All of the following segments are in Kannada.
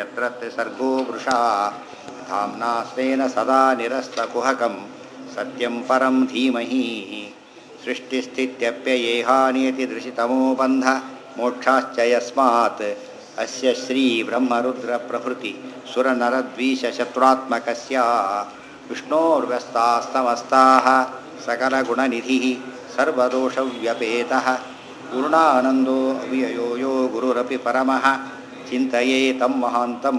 यत्र त्रिसर्गो वृषा धाम्ना स्वेन सदा निरस्तकुहकं सत्यं परं धीमहि सृष्टिस्थित्यप्ययेहानियतिदृशितमो बन्ध मोक्षाश्च यस्मात् अस्य श्रीब्रह्मरुद्रप्रभृति सुरनरद्वीषशत्रुरात्मकस्य विष्णोर्व्यस्तास्तमस्ताः सकलगुणनिधिः सर्वदोषव्यपेतः पूर्णानन्दो अव्ययो यो ಗುರುರಪಿ ಪರಮಃ ಚಿಂತೆಯೇ ತಮ್ಮ ಮಹಾಂತಂ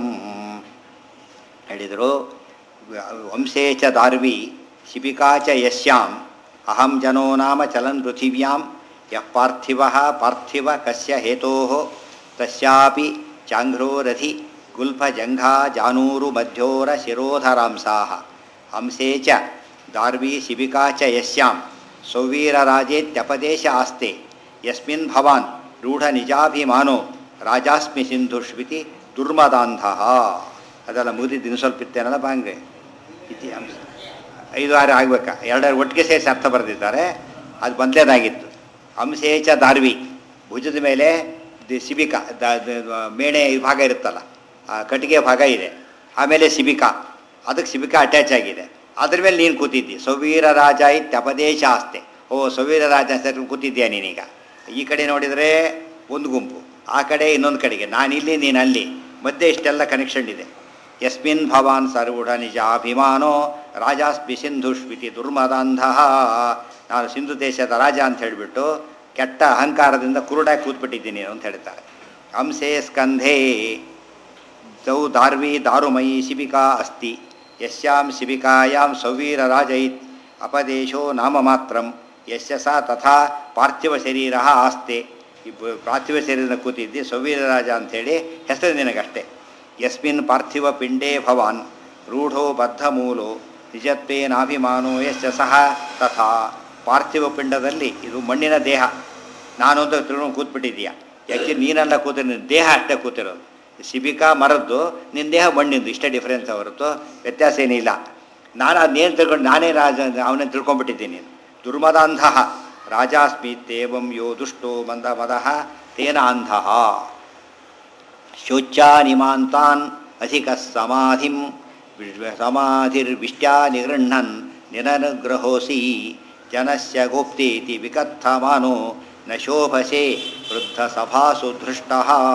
ಹೇಳಿದರು ವಂಶೇ ಚ ದಾರ್ವಿ ಶಿಬಿಕಾ ಚ ಯಸ್ಯಾಂ ಅಹಂ ಜನೋ ನಾಮ ಚಲನ್ ಪೃಥಿವ್ಯಾಂ ಯಃ ಪಾರ್ಥಿವ ಪಾರ್ಥಿವ ಕಸ್ಯ ಹೇತೋ ತಸ್ಯಾಪಿ ಚಾಂಘ್ರೋರಥಿ ಗುಲ್ಫಜಂಘಾ ಜಾನೂರು ಮಧ್ಯೋರ ಶಿರೋಧರಾಂಸಾ ಹಂಸೇ ಚ ದಾರ್ವಿ ಶಿಬಿಕಾ ಚ ಯಸ್ಯಾಂ ಸೌವೀರರಾಜೇತ್ಯಪದೇಶ ಆಸ್ತೆ ಯಸ್ಮಿನ್ ಭವಾನ್ ರೂಢ ನಿಜಾಭಿಮಾನೋ ರಾಜಾಸ್ಮಿ ಸಿಂಧುಷ್ವಿತಿ ದುರ್ಮದಾಂಧ ಅದೆಲ್ಲ ಮುಗಿದಿದ್ದು ಇನ್ನು ಸ್ವಲ್ಪ ಇತ್ತೇನಲ್ಲ ಬಾಂಗ್ರೆ ಇತಿ ಅಂಶ ಐದು ಆರು ಆಗ್ಬೇಕಾ ಎರಡರ ಒಟ್ಟಿಗೆ ಸೇರಿಸಿ ಅರ್ಥ ಬರೆದಿದ್ದಾರೆ ಅದು ಬಂದಲೇದಾಗಿತ್ತು ಅಂಶೇಚ ದಾರ್ವಿ ಭುಜದ ಮೇಲೆ ದಿ ಶಿಬಿಕ ದ ದ- ಮೇಣೆ ಈ ಭಾಗ ಇರುತ್ತಲ್ಲ ಆ ಕಟ್ಟಿಗೆ ಭಾಗ ಇದೆ ಆಮೇಲೆ ಶಿಬಿಕಾ ಅದಕ್ಕೆ ಶಿಬಿಕಾ ಅಟ್ಯಾಚ್ ಆಗಿದೆ ಅದ್ರ ಮೇಲೆ ನೀನು ಕೂತಿದ್ದಿ ಸೌವೀರ ರಾಜ ಇತ್ಯಪದೇಶ ಆಸ್ತೆ ಓ ಸೌವೀರ ರಾಜ ಸರ್ ಕೂತಿದ್ಯಾ ನೀನೀಗ ಈ ಕಡೆ ನೋಡಿದರೆ ಒಂದು ಗುಂಪು ಆ ಕಡೆ ಇನ್ನೊಂದು ಕಡೆಗೆ ನಾನಿಲ್ಲಿ ನೀನು ಅಲ್ಲಿ ಮಧ್ಯೆ ಇಷ್ಟೆಲ್ಲ ಕನೆಕ್ಷನ್ ಇದೆ ಯಸ್ಮಿನ್ ಭವಾನ್ ಸರ್ವೂಢ ನಿಜ ಅಭಿಮಾನೋ ರಾಜಾಸ್ಮಿ ಸಿಂಧುಷ್ವಿತಿ ದುರ್ಮದಾಂಧ ನಾನು ಸಿಂಧು ದೇಶದ ರಾಜ ಅಂತ ಹೇಳಿಬಿಟ್ಟು ಕೆಟ್ಟ ಅಹಂಕಾರದಿಂದ ಕುರುಡಾಗಿ ಕೂತ್ಬಿಟ್ಟಿದ್ದೀನಿ ಅಂತ ಹೇಳ್ತಾರೆ ಅಂಸೆ ಸ್ಕಂಧೇ ದೌ ದಾರ್ವಿ ದಾರುಮಯಿ ಶಿಬಿಕಾ ಅಸ್ತಿ ಯಸ್ಯಾಂ ಶಿಬಿಕಾಯಾಂ ಸೌವೀರರಾಜೈತ್ ಅಪದೇಶೋ ನಾಮ ಮಾತ್ರಂ ಯಸ್ಯ ಸಾ ತಥಾ ಪಾರ್ಥಿವ ಶರೀರ ಆಸ್ತೆ ಈ ಬ- ಪಾರ್ಥಿವ ಶರೀರ ಕೂತಿದ್ದಿ ಸೌವೀರರಾಜ ಅಂಥೇಳಿ ಹೆಸರು ನಿನಗಷ್ಟೇ ಯಸ್ಮಿನ್ ಪಾರ್ಥಿವ ಪಿಂಡೇ ಭವಾನ್ ರೂಢೋ ಬದ್ಧಮೂಲೋ ನಿಜತ್ವೇನಾಭಿಮಾನೋ ಯಸ್ಯ ಸಹ ತಥಾ ಪಾರ್ಥಿವ ಪಿಂಡದಲ್ಲಿ ಇದು ಮಣ್ಣಿನ ದೇಹ ನಾನು ಅಂತ ತಿಳ್ಕೊಂಡು ಕೂತ್ಬಿಟ್ಟಿದ್ದೀಯ ಯಾಕೆ ನೀನೆಲ್ಲ ಕೂತ ನಿನ್ನ ದೇಹ ಅಷ್ಟೇ ಕೂತಿರೋದು ಶಿಬಿಕಾ ಮರದ್ದು ನಿನ್ನ ದೇಹ ಮಣ್ಣಿಂದು ಇಷ್ಟೇ ಡಿಫ್ರೆನ್ಸ್ ಹೊರತು ವ್ಯತ್ಯಾಸ ಏನಿಲ್ಲ ನಾನು ಅದನ್ನೇನು ತಿಳ್ಕೊಂಡು ನಾನೇ ರಾಜ ಅವನೇ ತಿಳ್ಕೊಂಡ್ಬಿಟ್ಟಿದ್ದೀನಿ ನೀನು ದುರ್ಮದಾಂಧ ರಾಜಾಸ್ಮಿತ್ತೇವಂ ಯೋ ದುಷ್ಟೋ ಮಂದ ಮದಃ ತೇನ ಅಂಧಃ ಶೋಚ್ಯಾನಿಮಾಂತಾನ್ ಅಧಿಕ ಸಮಾಧಿಂ ಸಮಾಧಿರ್ವಿಷ್ಟ್ಯಾ ನಿಗೃಹ್ಣನ್ ನಿರನುಗ್ರಹೋಸಿ ಜನಸ್ಯ ಗೋಪ್ತೇತಿ ವಿಕಥಮಾನೋ ನ ಶೋಭಸೆ ವೃದ್ಧ ಸಭಾಸು ದೃಷ್ಟ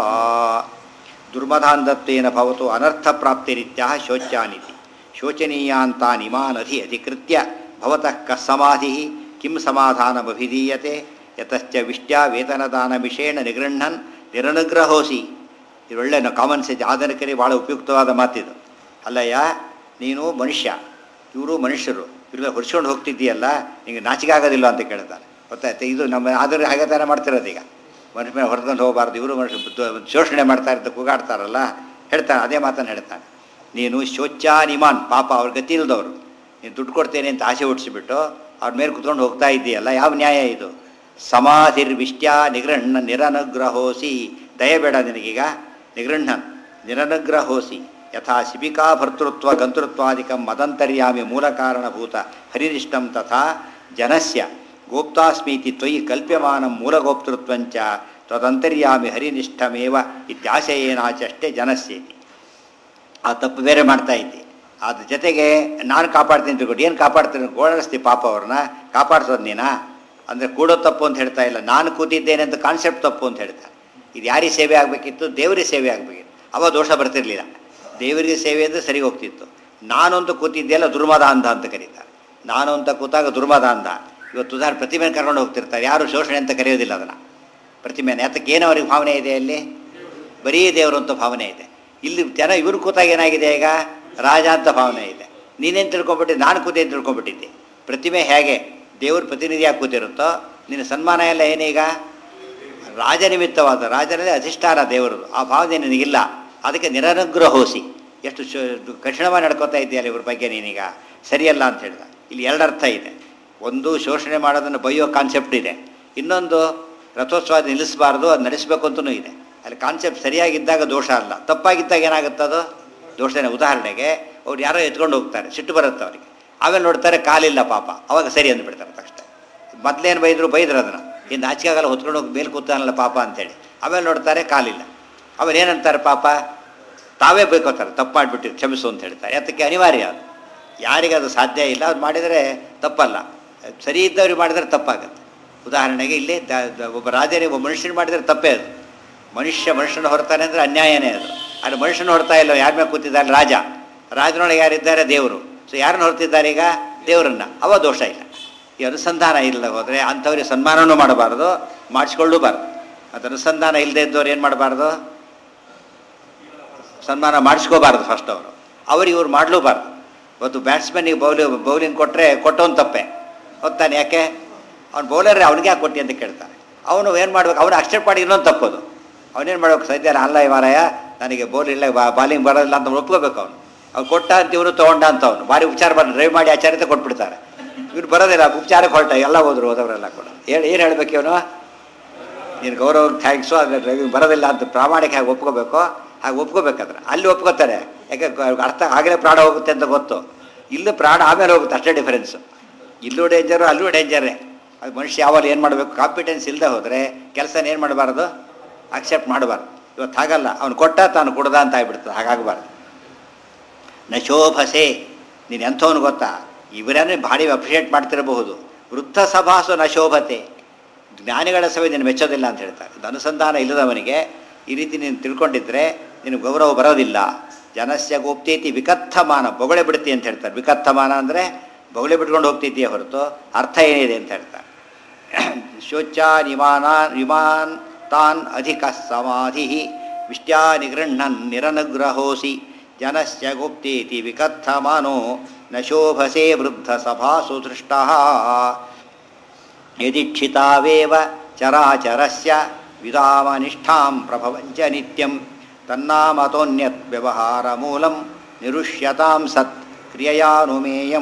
ದುರ್ಮಧಾಂಧತ್ವೇನ ಭವತು ಅನರ್ಥಪ್ರಾಪ್ತಿರಿತ್ಯ ಶೋಚ್ಯಾನಿತಿ ಶೋಚನೀಯಾಂತಾನಿಮಾನಧಿ ಅಧಿಕೃತ್ಯ ಭವತಃ ಕಃ ಸಮಾಧಿ ಕಿಂ ಸಮಾಧಾನಮಭಿಧೀಯತೆ ಯತಶ್ಚ ವಿಷ್ಟ್ಯಾ ವೇತನದಾನಮಿಷೇಣ ನಿಗೃಹ್ಣನ್ ನಿರನುಗ್ರಹೋಸಿ ಇದು ಒಳ್ಳೆ ಕಾಮನ್ ಸೆನ್ಸ್ ಆಧುನಿಕರಿಗೆ ಭಾಳ ಉಪಯುಕ್ತವಾದ ಮಾತಿದು ಅಲ್ಲಯ್ಯ ನೀನು ಮನುಷ್ಯ ಇವರು ಮನುಷ್ಯರು ಇವ್ರೆಲ್ಲ ಹೊಡ್ಸ್ಕೊಂಡು ಹೋಗ್ತಿದ್ದೀಯಲ್ಲ ನಿಂಗೆ ನಾಚಿಕೆ ಆಗೋದಿಲ್ಲ ಅಂತ ಕೇಳ್ತಾರೆ ಗೊತ್ತಾಯ್ತು ಇದು ನಮ್ಮ ಆದ್ರೆ ಹಾಗೆ ತಾನೇ ಮಾಡ್ತಿರೋದು ಈಗ ಮನುಷ್ಯ ಮೇಲೆ ಹೊರಕೊಂಡು ಹೋಗಬಾರ್ದು ಇವರು ಮನುಷ್ಯ ಬುದ್ಧ- ಶೋಷಣೆ ಮಾಡ್ತಾ ಇರ್ತ ಕೂಗಾಡ್ತಾರಲ್ಲ ಹೇಳ್ತಾನೆ ಅದೇ ಮಾತನ್ನು ಹೇಳ್ತಾನೆ ನೀನು ಶೋಚ್ಯಾನಿಮಾನ್ ಪಾಪ ಅವ್ರ ಗತಿ ಇಲ್ದವರು ನೀನು ದುಡ್ಡು ಕೊಡ್ತೇನೆ ಅಂತ ಆಸೆ ಹುಟ್ಟಿಸಿಬಿಟ್ಟು ಅವ್ರ ಮೇಲೆ ಕುತ್ಕೊಂಡು ಹೋಗ್ತಾ ಇದ್ದೀಯಲ್ಲ ಯಾವ ನ್ಯಾಯ ಇದು ಸಮಾಧಿರ್ವಿಷ್ಟ್ಯಾ ನಿಗೃಹ್ಣ ನಿರನುಗ್ರಹೋಸಿ ದಯಬೇಡ ನಿನಗೀಗ ನಿಗೃಹ್ಣನ್ ನಿರನುಗ್ರಹೋಸಿ ಯಥಾ ಶಿಬಿಕಾ ಭರ್ತೃತ್ವ ಗಂತೃತ್ವಾದಿಕಂ ಮದಂತರ್ಯಾಮಿ ಮೂಲ ಕಾರಣಭೂತ ಹರಿನಿಷ್ಠಂ ತಥಾ ಜನಸ್ಯ ಗೋಪ್ತಾಸ್ಮೀತಿ ತ್ವಯಿ ಕಲ್ಪ್ಯಮಾನಂ ಮೂಲಗೋಪ್ತೃತ್ವಂಚ ತ್ವದಂತರ್ಯಾಮಿ ಹರಿನಿಷ್ಠಮೇವ ಇತ್ಯಾಶಯೇನಾಚಷ್ಟೇ ಜನಸ್ಯೇತಿ ಆ ತಪ್ಪು ಬೇರೆ ಮಾಡ್ತಾ ಇದ್ದೆ ಅದ್ರ ಜೊತೆಗೆ ನಾನು ಕಾಪಾಡ್ತೀನಿ ತಿಳ್ಕೊಂಡು ಏನು ಕಾಪಾಡ್ತೀನಿ ಗೋಳರಿಸ್ತಿ ಪಾಪ ಅವ್ರನ್ನ ಕಾಪಾಡ್ಸೋದು ನೀನಾ ಅಂದರೆ ಕೂಡೋ ತಪ್ಪು ಅಂತ ಹೇಳ್ತಾ ಇಲ್ಲ ನಾನು ಕೂತಿದ್ದೇನೆ ಅಂತ ಕಾನ್ಸೆಪ್ಟ್ ತಪ್ಪು ಅಂತ ಹೇಳ್ತಾರೆ ಇದು ಯಾರಿಗೆ ಸೇವೆ ಆಗಬೇಕಿತ್ತು ದೇವರಿಗೆ ಸೇವೆ ಆಗಬೇಕಿತ್ತು ಅವ ದೋಷ ಬರ್ತಿರ್ಲಿಲ್ಲ ದೇವರಿಗೆ ಸೇವೆ ಅಂದರೆ ಸರಿ ಹೋಗ್ತಿತ್ತು ನಾನು ಅಂತ ಕೂತಿದ್ದೆಲ್ಲ ದುರ್ಮದ ಅಂಧ ಅಂತ ಕರೀತಾರೆ ನಾನು ಅಂತ ಕೂತಾಗ ದುರ್ಮದ ಅಂಧ ಇವತ್ತು ಉದಾಹರಣೆ ಪ್ರತಿಮೆನ ಕರ್ಕೊಂಡು ಹೋಗ್ತಿರ್ತಾರೆ ಯಾರು ಶೋಷಣೆ ಅಂತ ಕರೆಯೋದಿಲ್ಲ ಅದನ್ನು ಪ್ರತಿಮೆನ ಯಾತಕ್ಕೆ ಏನು ಅವ್ರಿಗೆ ಭಾವನೆ ಇದೆ ಅಲ್ಲಿ ಬರೀ ದೇವರು ಅಂತ ಭಾವನೆ ಇದೆ ಇಲ್ಲಿ ಜನ ಇವರು ಕೂತಾಗ ಏನಾಗಿದೆ ಈಗ ರಾಜ ಅಂತ ಭಾವನೆ ಇದೆ ನೀನೇನು ತಿಳ್ಕೊಂಬಿಟ್ಟಿದ್ದೆ ನಾನು ಕೂತೆ ಅಂತ ತಿಳ್ಕೊಂಬಿಟ್ಟಿದ್ದೆ ಪ್ರತಿಮೆ ಹೇಗೆ ದೇವ್ರ ಪ್ರತಿನಿಧಿಯಾಗಿ ಕೂತಿರುತ್ತೋ ನಿನ್ನ ಸನ್ಮಾನ ಎಲ್ಲ ಏನೀಗ ರಾಜನಿಮಿತ್ತವಾದ ರಾಜನಲ್ಲಿ ಅಧಿಷ್ಠಾನ ದೇವರದು ಆ ಭಾವನೆ ನಿನಗಿಲ್ಲ ಅದಕ್ಕೆ ನಿರನುಗ್ರಹೋಸಿ ಎಷ್ಟು ಶು ಕಠಿಣವಾಗಿ ನಡ್ಕೋತಾ ಇದೆಯಲ್ಲ ಇವ್ರ ಬಗ್ಗೆ ನೀನೀಗ ಸರಿಯಲ್ಲ ಅಂತ ಹೇಳಿದ ಇಲ್ಲಿ ಎರಡು ಅರ್ಥ ಇದೆ ಒಂದು ಶೋಷಣೆ ಮಾಡೋದನ್ನು ಬೈಯೋ ಕಾನ್ಸೆಪ್ಟ್ ಇದೆ ಇನ್ನೊಂದು ರಥೋತ್ಸವ ನಿಲ್ಲಿಸಬಾರ್ದು ಅದು ನಡೆಸಬೇಕು ಅಂತಲೂ ಇದೆ ಅಲ್ಲಿ ಕಾನ್ಸೆಪ್ಟ್ ಸರಿಯಾಗಿದ್ದಾಗ ದೋಷ ಅಲ್ಲ ತಪ್ಪಾಗಿದ್ದಾಗ ಏನಾಗುತ್ತೆ ಅದು ದೋಷನೇ ಉದಾಹರಣೆಗೆ ಅವ್ರು ಯಾರೋ ಎತ್ಕೊಂಡು ಹೋಗ್ತಾರೆ ಸಿಟ್ಟು ಬರುತ್ತೆ ಅವರಿಗೆ ಆಮೇಲೆ ನೋಡ್ತಾರೆ ಕಾಲಿಲ್ಲ ಪಾಪ ಅವಾಗ ಸರಿ ಅಂದ್ಬಿಡ್ತಾರೆ ತಕ್ಷಣ ಮೊದಲೇನು ಬೈದರು ಬೈದ್ರು ಅದನ್ನು ಇನ್ನು ನಾಚಿಕೆ ಆಗಲ್ಲ ಹೊತ್ಕೊಂಡು ಹೋಗಿ ಮೇಲೆ ಕೂತಾನಲ್ಲ ಪಾಪ ಅಂತೇಳಿ ಆಮೇಲೆ ನೋಡ್ತಾರೆ ಕಾಲಿಲ್ಲ ಆಮೇಲೆ ಏನಂತಾರೆ ಪಾಪ ತಾವೇ ಬೇಕೋತಾರೆ ತಪ್ಪು ಮಾಡಿಬಿಟ್ಟು ಕ್ಷಮಿಸು ಅಂತ ಹೇಳ್ತಾರೆ ಅದಕ್ಕೆ ಅನಿವಾರ್ಯ ಅದು ಯಾರಿಗೆ ಅದು ಸಾಧ್ಯ ಇಲ್ಲ ಅದು ಮಾಡಿದರೆ ತಪ್ಪಲ್ಲ ಸರಿ ಇದ್ದವ್ರಿಗೆ ಮಾಡಿದರೆ ತಪ್ಪಾಗುತ್ತೆ ಉದಾಹರಣೆಗೆ ಇಲ್ಲಿ ದ- ದ- ಒಬ್ಬ ರಾಜನಿಗೆ ಒಬ್ಬ ಮನುಷ್ಯನ ಮಾಡಿದರೆ ತಪ್ಪೇ ಅದು ಮನುಷ್ಯ ಮನುಷ್ಯನ ಹೊರತಾನೆ ಅಂದರೆ ಅನ್ಯಾಯನೇ ಅದು ಆದರೆ ಮನುಷ್ಯನ ಹೊರತಾ ಇಲ್ಲ ಯಾರ ಮೇಲೆ ಕೂತಿದ್ದಾರೆ ರಾಜ ರಾಜನೊಳಗೆ ಯಾರಿದ್ದಾರೆ ದೇವರು ಸೊ ಯಾರನ್ನ ಹೊರತಿದ್ದಾರೆ ಈಗ ದೇವರನ್ನ ಅವ ದೋಷ ಇಲ್ಲ ಈ ಅನುಸಂಧಾನ ಇಲ್ಲ ಹೋದರೆ ಅಂಥವ್ರಿಗೆ ಸನ್ಮಾನನೂ ಮಾಡಬಾರ್ದು ಮಾಡಿಸ್ಕೊಳ್ಳೂಬಾರ್ದು ಅದು ಅನುಸಂಧಾನ ಇಲ್ಲದೆ ಇದ್ದವ್ರು ಏನು ಮಾಡಬಾರ್ದು ಸನ್ಮಾನ ಮಾಡಿಸ್ಕೋಬಾರ್ದು ಫಸ್ಟ್ ಅವರು ಅವ್ರಿಗೆ ಇವ್ರು ಮಾಡಲೂಬಾರ್ದು ಇವತ್ತು ಬ್ಯಾಟ್ಸ್ಮನ್ನಿಗೆ ಬೌಲಿ ಬೌಲಿಂಗ್ ಕೊಟ್ಟರೆ ಕೊಟ್ಟವನು ತಪ್ಪೆ ಹೊತ್ತಾನೆ ಯಾಕೆ ಅವ್ನು ಬೌಲರ್ ಅವ್ನಿಗೆ ಯಾಕೆ ಕೊಟ್ಟಿ ಅಂತ ಕೇಳ್ತಾನೆ ಅವನು ಏನು ಮಾಡ್ಬೇಕು ಅವನು ಅಕ್ಸೆಪ್ಟ್ ಮಾಡಿ ಇನ್ನೊಂದು ತಪ್ಪೋದು ಅವನೇನು ಮಾಡ್ಬೇಕು ಸದ್ಯ ಅಲ್ಲ ಮಾರಾಯ ನನಗೆ ಬೌಲ್ ಇಲ್ಲ ಬಾಲಿಂಗ್ ಬರೋದಿಲ್ಲ ಅಂತ ಒಪ್ಕೋಬೇಕು ಅವನು ಅವ್ನು ಕೊಟ್ಟ ಅಂತ ಇವನು ತೊಗೊಂಡ ಅಂತ ಅವನು ಭಾರಿ ಉಪಚಾರ ಮಾಡಿ ಡ್ರೈವ್ ಮಾಡಿ ಆಚಾರ್ಯತೆ ಕೊಟ್ಬಿಡ್ತಾರೆ ಇವ್ರು ಬರೋದಿಲ್ಲ ಉಪಚಾರಕ್ಕೆ ಹೊರಟ ಎಲ್ಲ ಹೋದ್ರು ಹೋದವರೆಲ್ಲ ಕೂಡ ಹೇಳಿ ಏನು ಹೇಳ್ಬೇಕು ಇವನು ನೀನು ಗೌರವ ಥ್ಯಾಂಕ್ಸು ಆದರೆ ಡ್ರೈವಿಂಗ್ ಬರೋದಿಲ್ಲ ಅಂತ ಪ್ರಾಮಾಣಿಕ ಹಾಗೆ ಒಪ್ಕೋಬೇಕು ಹಾಗೆ ಒಪ್ಕೋಬೇಕಾದ್ರೆ ಅಲ್ಲಿ ಒಪ್ಕೋತಾರೆ ಯಾಕೆ ಗ- ಅರ್ಥ ಆಗಲೇ ಪ್ರಾಣ ಹೋಗುತ್ತೆ ಅಂತ ಗೊತ್ತು ಇಲ್ಲೂ ಪ್ರಾಣ ಆಮೇಲೆ ಹೋಗುತ್ತೆ ಅಷ್ಟೇ ಡಿಫರೆನ್ಸು ಇಲ್ಲೂ ಡೇಂಜರು ಅಲ್ಲೂ ಡೇಂಜರೇ ಅದು ಮನುಷ್ಯ ಯಾವಾಗ ಏನು ಮಾಡಬೇಕು ಕಾಂಪಿಟೆನ್ಸ್ ಇಲ್ಲದೆ ಹೋದರೆ ಕೆಲಸನ ಏನು ಮಾಡಬಾರ್ದು ಅಕ್ಸೆಪ್ಟ್ ಮಾಡಬಾರ್ದು ಇವತ್ತು ಹಾಗಲ್ಲ ಅವ್ನು ಕೊಟ್ಟ ತಾನು ಕೊಡ್ದ ಅಂತ ಆಗ್ಬಿಡ್ತದೆ ಹಾಗಾಗಬಾರ್ದು ನ ಶೋಭಸೆ ನೀನು ಎಂಥವನು ಗೊತ್ತಾ ಇವರನ್ನೇ ಭಾರಿ ಅಪ್ರಿಷಿಯೇಟ್ ಮಾಡ್ತಿರಬಹುದು ವೃದ್ಧ ಸಭಾಸು ನ ಶೋಭತೆ ಜ್ಞಾನಿಗಳ ಸಭೆ ನೀನು ಮೆಚ್ಚೋದಿಲ್ಲ ಅಂತ ಹೇಳ್ತಾರೆ ಇದು ಅನುಸಂಧಾನ ಇಲ್ಲದವನಿಗೆ ಈ ರೀತಿ ನೀನು ತಿಳ್ಕೊಂಡಿದ್ರೆ ನಿನಗೆ ಗೌರವ ಬರೋದಿಲ್ಲ ಜನಸ್ಯ ಗೋಪ್ತೇತಿ ವಿಕತ್ತಮಾನ ಬೊಗಳೆ ಬಿಡ್ತಿ ಅಂತ ಹೇಳ್ತಾರೆ ವಿಕತ್ತಮಾನ ಅಂದರೆ ಬೊಗಳೆ ಬಿಟ್ಕೊಂಡು ಹೋಗ್ತಿದ್ದೀಯ ಹೊರತು ಅರ್ಥ ಏನಿದೆ ಅಂತ ಹೇಳ್ತಾರೆ ಶೋಚ ನಿಮಾನ ನಿಮಾನ್ ತಾನ್ ಅಧಿಕ ಸಮಾಧಿ ವಿಷ್ಟ್ಯಾ ನಿಗೃಹ್ಣನ್ ನಿರನುಗ್ರಹೋಸಿ ಜನಸ್ಯ ಗುಪ್ತೇತಿ ವಿಕಥಮಾನೋ ನ ಶೋಭಸೆ ವೃದ್ಧ ಸಭಾಸು ದೃಷ್ಟ ಯದಿಕ್ಷಿತಾವೇವ ಚರಾಚರಸ್ಯ ವಿಧಾಮನಿಷ್ಠಾಂ ಪ್ರಭವಂಚ ನಿತ್ಯಂ ತನ್ನಾಮತೋನ್ಯತ್ ವ್ಯವಹಾರ ಮೂಲಂ ನಿರುಷ್ಯತಾಂ ಸತ್ ಕ್ರಿಯೆಯಾನುಮೇಯಂ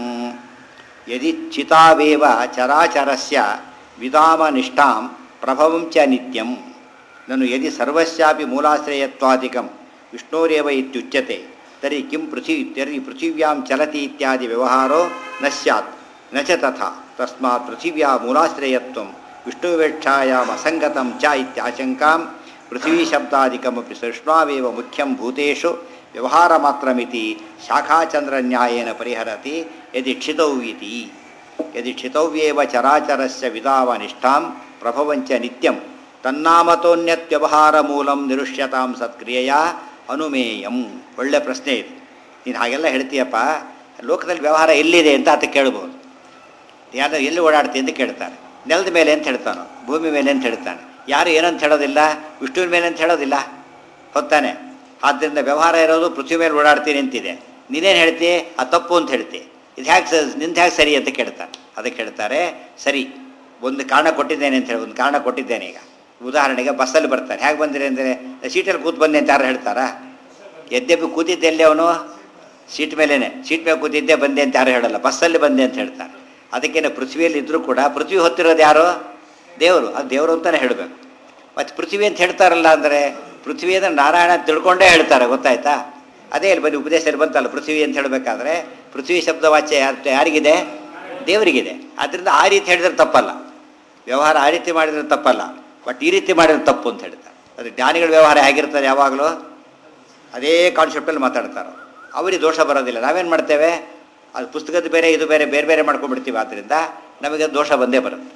ಯದಿಚ್ಛಿತಾವೇವ ಚರಾಚರಸ್ಯ ವಿಧಾಮನಿಷ್ಠಾಂ ಪ್ರಭವಂ ಚ ನಿತ್ಯಂ ನನು ಯದಿ ಸರ್ವಸ್ಯಾಪಿ ಮೂಲಾಶ್ರಯತ್ವಾದಿಕಂ ವಿಷ್ಣೋರೇವ ಇತ್ಯುಚ್ಯತೆ ತರ್हि ಕಿಂ ಪೃಥಿ ತರ್हि ಪೃಥಿವ್ಯಾಂ ಚಲತಿ ಇತ್ಯಾದಿ ವ್ಯವಹಾರೋ ನ ಸ್ಯಾತ್ ನ ಚ ತಥಾ ತಸ್ಮಾತ್ ಪೃಥಿವ್ಯಾ ಮೂಲಾಶ್ರಯತ್ವಂ ವಿಷ್ಣುವೇಕ್ಷಾಯಾಮ್ ಅಸಂಗತಂ ಚ ಇತ್ಯಾಶಂಕಾಂ ಪೃಥಿವೀ ಶಬ್ದಾದಿಕಮಪಿ ಸೃಷ್ಣಾವೇವ ಮುಖ್ಯಂ ಭೂತೇಷು ವ್ಯವಹಾರ ಮಾತ್ರಮಿತಿ ಶಾಖಾಚಂದ್ರನ್ಯಾಯೇನ ಪರಿಹರತಿ ಯದಿ ಕ್ಷಿತೌ ಇತಿ ಯದಿ ಕ್ಷಿತವ್ಯೇವ ಚರಾಚರಸ್ಯ ವಿಧಾವನಿಷ್ಠಾಂ ಪ್ರಭವಂಚ ನಿತ್ಯಂ ತನ್ನಾಮತೋನ್ಯತ್ಯವಹಾರ ಮೂಲಂ ನಿರುಷ್ಯತಾಂ ಸತ್ಕ್ರಿಯೆಯ ಅನುಮೇಯಂ ಒಳ್ಳೆ ಪ್ರಶ್ನೆ ಇದು ನೀನು ಹಾಗೆಲ್ಲ ಹೇಳ್ತೀಯಪ್ಪ ಲೋಕದಲ್ಲಿ ವ್ಯವಹಾರ ಎಲ್ಲಿದೆ ಅಂತ ಆತ ಕೇಳ್ಬೋದು ಯಾರು ಎಲ್ಲಿ ಓಡಾಡ್ತಿ ಅಂತ ಕೇಳ್ತಾನೆ ನೆಲದ ಮೇಲೆ ಅಂತ ಹೇಳ್ತಾನೋ ಭೂಮಿ ಮೇಲೆ ಅಂತ ಹೇಳ್ತಾನೆ ಯಾರು ಏನಂತ ಹೇಳೋದಿಲ್ಲ ವಿಷ್ಣುವಿನ ಮೇಲೆ ಅಂತ ಹೇಳೋದಿಲ್ಲ ಹೊತ್ತಾನೆ ಆದ್ದರಿಂದ ವ್ಯವಹಾರ ಇರೋದು ಪೃಥ್ವಿ ಮೇಲೆ ಓಡಾಡ್ತೀನಿ ಅಂತಿದೆ ನೀನೇನು ಹೇಳ್ತಿ ಆ ತಪ್ಪು ಅಂತ ಹೇಳ್ತಿ ಇದು ಹ್ಯಾಕೆ ಸ ನಿಂದು ಹ್ಯಾಕೆ ಸರಿ ಅಂತ ಕೇಳ್ತಾನೆ ಅದಕ್ಕೆ ಹೇಳ್ತಾರೆ ಸರಿ ಒಂದು ಕಾರಣ ಕೊಟ್ಟಿದ್ದೇನೆ ಅಂತ ಹೇಳಿ ಒಂದು ಕಾರಣ ಕೊಟ್ಟಿದ್ದೇನೆ ಈಗ ಉದಾಹರಣೆಗೆ ಬಸ್ಸಲ್ಲಿ ಬರ್ತಾನೆ ಹೇಗೆ ಬಂದಿರಿ ಅಂದರೆ ಸೀಟಲ್ಲಿ ಕೂತು ಬಂದೆ ಅಂತ ಯಾರು ಹೇಳ್ತಾರಾ ಯದ್ಯಪಿ ಕೂತಿದ್ದೆ ಎಲ್ಲಿ ಅವನು ಸೀಟ್ ಮೇಲೇನೆ ಸೀಟ್ ಮೇಲೆ ಕೂತಿದ್ದೆ ಬಂದೆ ಅಂತ ಯಾರು ಹೇಳಲ್ಲ ಬಸ್ಸಲ್ಲಿ ಬಂದೆ ಅಂತ ಹೇಳ್ತಾರೆ ಅದಕ್ಕೇನೆ ಪೃಥ್ವಿಯಲ್ಲಿ ಇದ್ದರೂ ಕೂಡ ಪೃಥ್ವಿ ಹೊತ್ತಿರೋದು ಯಾರು ದೇವರು ಅದು ದೇವರು ಅಂತಲೇ ಹೇಳಬೇಕು ಮತ್ತು ಪೃಥ್ವಿ ಅಂತ ಹೇಳ್ತಾರಲ್ಲ ಅಂದರೆ ಪೃಥ್ವಿ ಅಂದರೆ ನಾರಾಯಣ ಅಂತ ತಿಳ್ಕೊಂಡೇ ಹೇಳ್ತಾರೆ ಗೊತ್ತಾಯ್ತಾ ಅದೇ ಇಲ್ಲಿ ಬನ್ನಿ ಉಪದೇಶದಲ್ಲಿ ಬಂತಲ್ಲ ಪೃಥ್ವಿ ಅಂತ ಹೇಳಬೇಕಾದ್ರೆ ಪೃಥ್ವಿ ಶಬ್ದ ವಾಚ್ಯ ಯಾರು ಯಾರಿಗಿದೆ ದೇವರಿಗಿದೆ ಆದ್ದರಿಂದ ಆ ರೀತಿ ಹೇಳಿದ್ರೆ ತಪ್ಪಲ್ಲ ವ್ಯವಹಾರ ಆ ರೀತಿ ಮಾಡಿದ್ರೆ ತಪ್ಪಲ್ಲ ಬಟ್ ಈ ರೀತಿ ಮಾಡಿದ್ರೆ ತಪ್ಪು ಅಂತ ಹೇಳ್ತಾರೆ ಅದು ಜ್ಞಾನಿಗಳ ವ್ಯವಹಾರ ಹೇಗಿರ್ತಾರೆ ಯಾವಾಗಲೂ ಅದೇ ಕಾನ್ಸೆಪ್ಟಲ್ಲಿ ಮಾತಾಡ್ತಾರೆ ಅವರಿಗೆ ದೋಷ ಬರೋದಿಲ್ಲ ನಾವೇನು ಮಾಡ್ತೇವೆ ಅದು ಪುಸ್ತಕದ ಬೇರೆ ಇದು ಬೇರೆ ಬೇರೆ ಬೇರೆ ಮಾಡ್ಕೊಂಡ್ಬಿಡ್ತೀವಿ ಆದ್ದರಿಂದ ನಮಗೆ ದೋಷ ಬಂದೇ ಬರುತ್ತೆ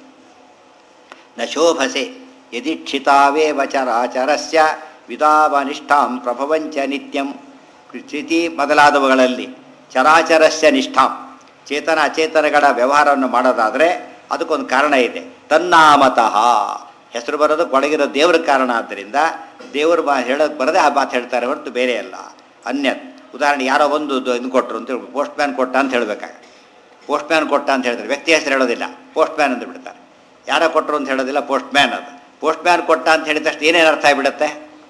ನ ಶೋಭಸೆ ಯದಿಕ್ಷಿತಾವೇವ ಚರಾಚರಸ್ಯ ವಿಧಾವನಿಷ್ಠಾಂ ಪ್ರಭವಂಚ ನಿತ್ಯಂ ಸ್ಥಿತಿ ಮೊದಲಾದವುಗಳಲ್ಲಿ ಚರಾಚರಸ್ಯ ನಿಷ್ಠಾಂ ಚೇತನ ಅಚೇತನಗಳ ವ್ಯವಹಾರವನ್ನು ಮಾಡೋದಾದರೆ ಅದಕ್ಕೊಂದು ಕಾರಣ ಇದೆ ತನ್ನಾಮತಃ ಹೆಸರು ಬರೋದು ಕೊಡಗಿರೋ ದೇವ್ರ ಕಾರಣ ಆದ್ದರಿಂದ ದೇವರು ಬಾ ಹೇಳೋದು ಬರದೆ ಆ ಮಾತು ಹೇಳ್ತಾರೆ ಹೊರತು ಬೇರೆ ಅಲ್ಲ ಅನ್ಯತ್ ಉದಾಹರಣೆ ಯಾರೋ ಒಂದು ಇದು ಕೊಟ್ಟರು ಅಂತ ಹೇಳಿ ಪೋಸ್ಟ್ ಮ್ಯಾನ್ ಕೊಟ್ಟ ಅಂತ ಹೇಳಬೇಕಾಗ ಪೋಸ್ಟ್ ಮ್ಯಾನ್ ಕೊಟ್ಟ ಅಂತ ಹೇಳ್ತಾರೆ ವ್ಯಕ್ತಿ ಹೆಸರು ಹೇಳೋದಿಲ್ಲ ಪೋಸ್ಟ್ ಮ್ಯಾನ್ ಅಂತ ಬಿಡ್ತಾರೆ ಯಾರೋ ಕೊಟ್ಟರು ಅಂತ ಹೇಳೋದಿಲ್ಲ ಪೋಸ್ಟ್ ಮ್ಯಾನ್ ಅದು ಪೋಸ್ಟ್ ಮ್ಯಾನ್ ಕೊಟ್ಟ ಅಂತ ಹೇಳಿದ ತಕ್ಷಣ ಏನೇನು ಅರ್ಥ ಆಗಿಬಿಡುತ್ತೆ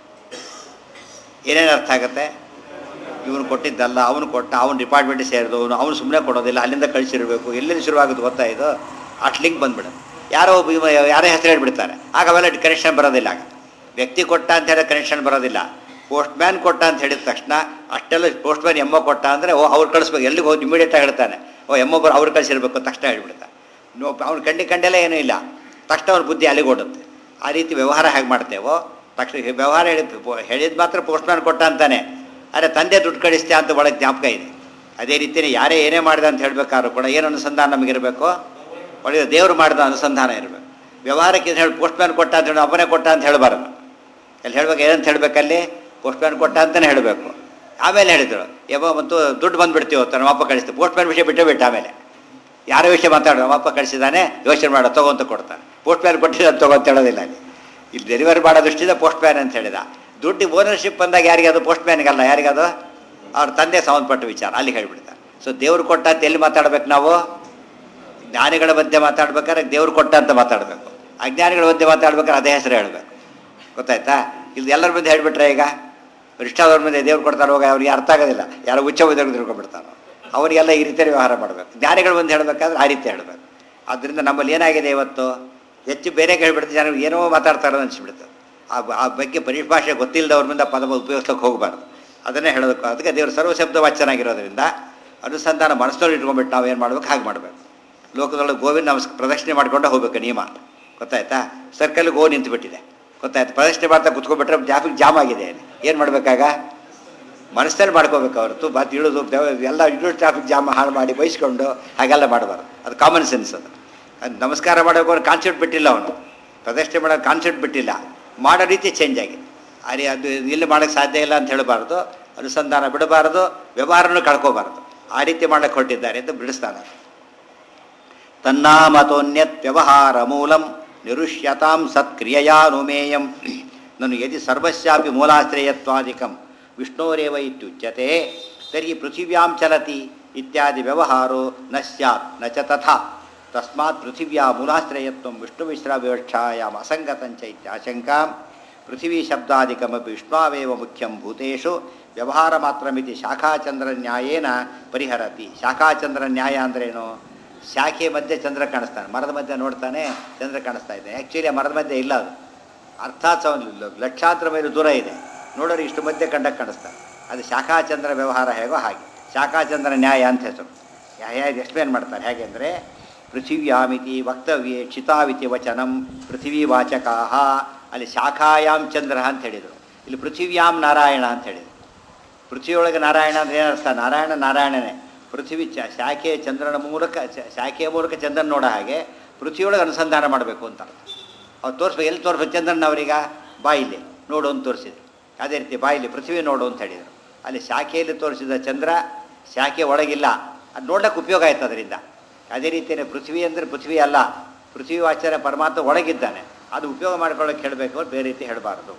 ಏನೇನು ಅರ್ಥ ಆಗುತ್ತೆ ಇವನು ಕೊಟ್ಟಿದ್ದಲ್ಲ ಅವನು ಕೊಟ್ಟ ಅವನು ಡಿಪಾರ್ಟ್ಮೆಂಟ್ ಸೇರಿದವನು ಅವನು ಸುಮ್ಮನೆ ಕೊಡೋದಿಲ್ಲ ಅಲ್ಲಿಂದ ಕಳಿಸಿರ್ಬೇಕು ಎಲ್ಲೆಲ್ಲಿ ಶುರುವಾಗುತ್ತೆ ಗೊತ್ತಾ ಇದು ಅಷ್ಟು ಲಿಂಕ್ ಬಂದ್ಬಿಡುತ್ತೆ ಯಾರೋ ಒಬ್ಬ ಇವ ಯಾರೇ ಹೆಸರು ಹೇಳ್ಬಿಡ್ತಾರೆ ಆಗ ಅವೆಲ್ಲ ಕನೆಕ್ಷನ್ ಬರೋದಿಲ್ಲ ಆಗ ವ್ಯಕ್ತಿ ಕೊಟ್ಟ ಅಂತ ಹೇಳಿ ಕನೆಕ್ಷನ್ ಬರೋದಿಲ್ಲ ಪೋಸ್ಟ್ ಮ್ಯಾನ್ ಕೊಟ್ಟ ಅಂತ ಹೇಳಿದ ತಕ್ಷಣ ಅಷ್ಟೆಲ್ಲ ಪೋಸ್ಟ್ ಮ್ಯಾನ್ ಎಮ್ಮೋ ಕೊಟ್ಟ ಅಂದರೆ ಓ ಅವ್ರು ಕಳಿಸ್ಬೇಕು ಎಲ್ಲಿಗೆ ಹೋಗಿ ಇಮಿಡಿಯೇಟಾಗಿ ಹೇಳ್ತಾನೆ ಓ ಎಮ್ಮೊ ಬರೋ ಅವ್ರು ಕಳಿಸಿರ್ಬೇಕು ತಕ್ಷಣ ಹೇಳ್ಬಿಡ್ತಾನೆ ನೋ ಅವ್ನು ಕಂಡಿ ಕಂಡೆಲ್ಲ ಏನೂ ಇಲ್ಲ ತಕ್ಷಣ ಅವ್ರ ಬುದ್ಧಿ ಅಲ್ಲಿಗೆ ಓಡುತ್ತೆ ಆ ರೀತಿ ವ್ಯವಹಾರ ಹೇಗೆ ಮಾಡ್ತೇವೋ ತಕ್ಷಣ ವ್ಯವಹಾರ ಹೇಳಿ ಹೇಳಿದ ಮಾತ್ರ ಪೋಸ್ಟ್ ಮ್ಯಾನ್ ಕೊಟ್ಟ ಅಂತಾನೆ ಅರೆ ತಂದೆ ದುಡ್ಡು ಕಳಿಸ್ತೆ ಅಂತ ಒಳಗೆ ಜ್ಞಾಪಕ ಇದೆ ಅದೇ ರೀತಿಯೇ ಯಾರೇ ಏನೇ ಮಾಡಿದ ಅಂತ ಹೇಳಬೇಕಾದ್ರೂ ಕೂಡ ಏನು ಅನುಸಂಧಾನ ನಮಗಿರಬೇಕು ಒಳ್ಳೆಯ ದೇವರು ಮಾಡಿದ ಅನುಸಂಧಾನ ಇರಬೇಕು ವ್ಯವಹಾರಕ್ಕೆ ಅಂತ ಹೇಳಿ ಪೋಸ್ಟ್ ಮ್ಯಾನ್ ಕೊಟ್ಟ ಅಂತ ಹೇಳಿ ಒಬ್ಬನೇ ಕೊಟ್ಟ ಅಂತ ಹೇಳಬಾರ್ದು ಅಲ್ಲಿ ಹೇಳ್ಬೇಕು ಏನಂತ ಹೇಳ್ಬೇಕಲ್ಲಿ ಪೋಸ್ಟ್ ಮ್ಯಾನ್ ಕೊಟ್ಟ ಅಂತಲೇ ಹೇಳಬೇಕು ಆಮೇಲೆ ಹೇಳಿದರು ಯಾವ ಮತ್ತು ದುಡ್ಡು ಬಂದುಬಿಡ್ತೀವಿ ನಮ್ಮ ಅಪ್ಪ ಕಳಿಸ್ತೀವಿ ಪೋಸ್ಟ್ ಮ್ಯಾನ್ ವಿಷಯ ಬಿಟ್ಟೇ ಬಿಟ್ಟು ಆಮೇಲೆ ಯಾರ ವಿಷಯ ಮಾತಾಡೋ ನಮ್ಮ ಅಪ್ಪ ಕಳಿಸಿದ್ದಾನೆ ಯೋಚನೆ ಮಾಡೋ ತಗೊಂತ ಕೊಡ್ತಾನೆ ಪೋಸ್ಟ್ ಮ್ಯಾನ್ ಕೊಟ್ಟಿದ್ದಾನೆ ತಗೊಂತ ಹೇಳೋದಿಲ್ಲ ಅಲ್ಲಿ ಇಲ್ಲಿ ಡೆಲಿವರಿ ಮಾಡೋ ದೃಷ್ಟಿಯಿಂದ ಪೋಸ್ಟ್ ಮ್ಯಾನ್ ಅಂತ ಹೇಳಿದ ದುಡ್ಡಿಗೆ ಓನರ್ಶಿಪ್ ಬಂದಾಗ ಯಾರಿಗೆ ಅದು ಪೋಸ್ಟ್ ಮ್ಯಾನ್ಗಲ್ಲ ಯಾರಿಗದು ಅವ್ರ ತಂದೆ ಸಂಬಂಧಪಟ್ಟ ವಿಚಾರ ಅಲ್ಲಿ ಹೇಳ್ಬಿಡ್ತಾರೆ ಸೊ ದೇವ್ರು ಕೊಟ್ಟ ಅಂತ ಎಲ್ಲಿ ಮಾತಾಡ್ಬೇಕು ನಾವು ಜ್ಞಾನಿಗಳ ಮಧ್ಯೆ ಮಾತಾಡ್ಬೇಕಾದ್ರೆ ದೇವ್ರು ಕೊಟ್ಟ ಅಂತ ಮಾತಾಡಬೇಕು ಅಜ್ಞಾನಿಗಳ ಮಧ್ಯೆ ಮಾತಾಡ್ಬೇಕಾದ್ರೆ ಅದೇ ಹೆಸರು ಹೇಳಬೇಕು ಗೊತ್ತಾಯ್ತಾ ಇಲ್ಲಿ ಎಲ್ಲರ ಮಧ್ಯೆ ಹೇಳ್ಬಿಟ್ರೆ ಈಗ ಇಷ್ಟಾದವ್ರ ಮಧ್ಯೆ ದೇವ್ರು ಕೊಡ್ತಾರೆ ಹೋಗ ಅವ್ರಿಗೆ ಅರ್ಥ ಆಗೋದಿಲ್ಲ ಯಾರೋ ಉಚ್ಚ ಉದ್ಯೋಗ ತಿಳ್ಕೊಂಡ್ಬಿಡ್ತಾನೋ ಅವರಿಗೆಲ್ಲ ಈ ರೀತಿಯ ವ್ಯವಹಾರ ಮಾಡಬೇಕು ಜ್ಞಾನಿಗಳ ಮುಂದೆ ಹೇಳಬೇಕಾದ್ರೆ ಆ ರೀತಿ ಹೇಳಬೇಕು ಆದ್ದರಿಂದ ನಮ್ಮಲ್ಲಿ ಏನಾಗಿದೆ ಇವತ್ತು ಹೆಚ್ಚು ಬೇರೆ ಹೇಳ್ಬಿಡ್ತಾರೆ ಜನ ಏನೋ ಮಾತಾಡ್ತಾರೋ ಅನಿಸ್ಬಿಡ್ತದೆ ಆ ಆ ಬಗ್ಗೆ ಪರಿಭಾಷೆ ಗೊತ್ತಿಲ್ಲದವ್ರ ಮುಂದೆ ಪದ ಉಪಯೋಗಿಸೋಕೆ ಹೋಗಬಾರ್ದು ಅದನ್ನೇ ಹೇಳೋದಕ್ಕೆ ಅದಕ್ಕೆ ದೇವರು ಸರ್ವಶಬ್ದ ವಾಚನಾಗಿರೋದ್ರಿಂದ ಅನುಸಂಧಾನ ಮನಸ್ಸಲ್ಲಿ ಇಟ್ಕೊಂಡ್ಬಿಟ್ಟು ನಾವು ಏನು ಮಾಡ್ಬೇಕು ಹಾಗೆ ಮಾಡಬೇಕು ಲೋಕದೊಳಗೆ ಗೋವಿಂದ ನಮಸ್ ಪ್ರದಕ್ಷಿಣೆ ಮಾಡ್ಕೊಂಡು ಹೋಗ್ಬೇಕು ನಿಯಮ ಗೊತ್ತಾಯ್ತಾ ಸರ್ಕಲ್ಗೆ ಹೋಗಿ ನಿಂತುಬಿಟ್ಟಿದೆ ಗೊತ್ತಾಯ್ತು ಪ್ರದಕ್ಷಿಣೆ ಮಾಡ್ತಾ ಕುತ್ಕೊಂಡ್ಬಿಟ್ರೆ ಟ್ರಾಫಿಕ್ ಜಾಮ್ ಆಗಿದೆ ಏನು ಮಾಡಬೇಕಾಗ ಮನಸ್ಸಲ್ಲಿ ಮಾಡ್ಕೋಬೇಕು ಹೊರತು ಮತ್ತೆ ಇಳಿದು ದೇವ- ಎಲ್ಲ ಇಳಿದು ಟ್ರಾಫಿಕ್ ಜಾಮ್ ಹಾಳು ಮಾಡಿ ಬಯಸ್ಕೊಂಡು ಹಾಗೆಲ್ಲ ಮಾಡಬಾರ್ದು ಅದು ಕಾಮನ್ ಸೆನ್ಸ್ ಅದು ಅದು ನಮಸ್ಕಾರ ಮಾಡೋಕೆ ಅವ್ನು ಕಾನ್ಸೆಪ್ಟ್ ಬಿಟ್ಟಿಲ್ಲ ಅವನು ಪ್ರದಕ್ಷಿಣೆ ಮಾಡೋಕೆ ಕಾನ್ಸೆಪ್ಟ್ ಬಿಟ್ಟಿಲ್ಲ ಮಾಡೋ ರೀತಿ ಚೇಂಜ್ ಆಗಿದೆ ಅರೆ ಅದು ಇಲ್ಲಿ ಮಾಡೋಕ್ಕೆ ಸಾಧ್ಯ ಇಲ್ಲ ಅಂತ ಹೇಳಬಾರ್ದು ಅನುಸಂಧಾನ ಬಿಡಬಾರ್ದು ವ್ಯವಹಾರನೂ ಕಳ್ಕೋಬಾರ್ದು ಆ ರೀತಿ ಮಾಡಕ್ಕೆ ಹೊರಟಿದ್ದಾರೆ ಅಂತ ಬಿಡಿಸ್ತಾನೆ ತನ್ನಾಮತೋನ್ಯತ್ ವ್ಯವಹಾರ ಮೂಲಂ ನಿರುಷ್ಯತಾಂ ಸತ್ಕ್ರಿಯೆಯಾನುಮೇಯಂ ನನು ಯದಿ ಸರ್ವಸ್ಯಾಪಿ ಮೂಲಾಶ್ರಯತ್ವಾದಿಕಂ ವಿಷ್ಣೋರೇವ ಇತ್ಯುಚ್ಯತೆ ತರ್ಹಿ ಪೃಥಿವ್ಯಾಂ ಚಲತಿ ಇತ್ಯಾದಿ ವ್ಯವಹಾರೋ ನ ಸ್ಯಾತ್ ನ ಚ ತಥಾ ತಸ್ಮಾತ್ ಪೃಥಿವ್ಯಾ ಮೂಲಾಶ್ರಯತ್ವಂ ವಿಷ್ಣುಮಿಶ್ರವಿವಕ್ಷಾಯಾಮ್ ಅಸಂಗತಂಚ ಇತ್ಯಾಶಂಕಾಂ ಪೃಥಿವೀ ಶಬ್ದಾದಿಕಮಪಿ ವಿಷ್ಣಾವೇವ ಮುಖ್ಯಂ ಭೂತೇಷು ವ್ಯವಹಾರ ಮಾತ್ರಮಿತಿ ಶಾಖಾಚಂದ್ರ ನ್ಯಾಯೇನ ಪರಿಹರತಿ ಶಾಖಾಚಂದ್ರ ನ್ಯಾಯ ಅಂದ್ರೇನು ಶಾಖೆ ಮಧ್ಯೆ ಚಂದ್ರ ಕಾಣಿಸ್ತಾನೆ ಮರದ ಮಧ್ಯೆ ನೋಡ್ತಾನೆ ಚಂದ್ರ ಕಾಣಿಸ್ತಾ ಇದೆ ಆ್ಯಕ್ಚುಲಿ ಆ ಮರದ ಮಧ್ಯೆ ಇಲ್ಲ ಅದು ಅರ್ಥಾತ್ ಸ- ಲಕ್ಷಾಂತರ ಮೈಲು ದೂರ ಇದೆ ನೋಡೋರು ಇಷ್ಟು ಮಧ್ಯೆ ಕಂಡಕ್ಕೆ ಕಾಣಿಸ್ತಾನೆ ಅದು ಶಾಖಾಚಂದ್ರ ವ್ಯವಹಾರ ಹೇಗೋ ಹಾಗೆ ಶಾಖಾಚಂದ್ರ ನ್ಯಾಯ ಅಂತ ಹೆಸರು ಹೇಗೆ ಎಕ್ಸ್ಪ್ಲೇನ್ ಮಾಡ್ತಾರೆ ಹೇಗೆ ಅಂದರೆ ಪೃಥಿವ್ಯಾಮಿತಿ ವಕ್ತವ್ಯೆ ಕ್ಷಿತಾವಿತಿ ವಚನಂ ಪೃಥಿವೀ ವಾಚಕಾಹ ಅಲ್ಲಿ ಶಾಖಾಯಾಮ್ ಚಂದ್ರ ಅಂತ ಹೇಳಿದರು ಇಲ್ಲಿ ಪೃಥಿವ್ಯಾಮ್ ನಾರಾಯಣ ಅಂತ ಹೇಳಿದರು ಪೃಥ್ವಿಯೊಳಗೆ ನಾರಾಯಣ ಅಂದ್ರೆ ಏನರ್ಥ ನಾರಾಯಣ ನಾರಾಯಣನೇ ಪೃಥ್ವಿ ಚ ಶಾಖೆ ಚಂದ್ರನ ಮೂಲಕ ಚ- ಶಾಖೆಯ ಮೂಲಕ ಚಂದ್ರನ ನೋಡೋ ಹಾಗೆ ಪೃಥ್ವಿಯೊಳಗೆ ಅನುಸಂಧಾನ ಮಾಡಬೇಕು ಅಂತ ಅವ್ರು ತೋರಿಸ್ಬೇಕು ಎಲ್ಲಿ ತೋರಿಸ್ಬೇಕು ಚಂದ್ರನ ಅವರೀಗ ಬಾಯಿಲಿ ನೋಡು ಅಂತ ತೋರಿಸಿದ್ರು ಅದೇ ರೀತಿ ಬಾಯಿಲಿ ಪೃಥ್ವಿ ನೋಡು ಅಂತ ಹೇಳಿದರು ಅಲ್ಲಿ ಶಾಖೆಯಲ್ಲಿ ತೋರಿಸಿದ ಚಂದ್ರ ಶಾಖೆ ಒಳಗಿಲ್ಲ ಅದು ನೋಡ್ಲಿಕ್ಕೆ ಉಪಯೋಗ ಆಯ್ತು ಅದರಿಂದ ಅದೇ ರೀತಿಯೇ ಪೃಥ್ವಿ ಅಂದರೆ ಪೃಥ್ವಿ ಅಲ್ಲ ಪೃಥ್ವಿ ಆಚಾರ್ಯ ಪರಮಾತ್ಮ ಒಳಗಿದ್ದಾನೆ ಅದು ಉಪಯೋಗ ಮಾಡ್ಕೊಳ್ಳೋಕೆ ಹೇಳಬೇಕು ಬೇರೆ ರೀತಿ ಹೇಳಬಾರ್ದು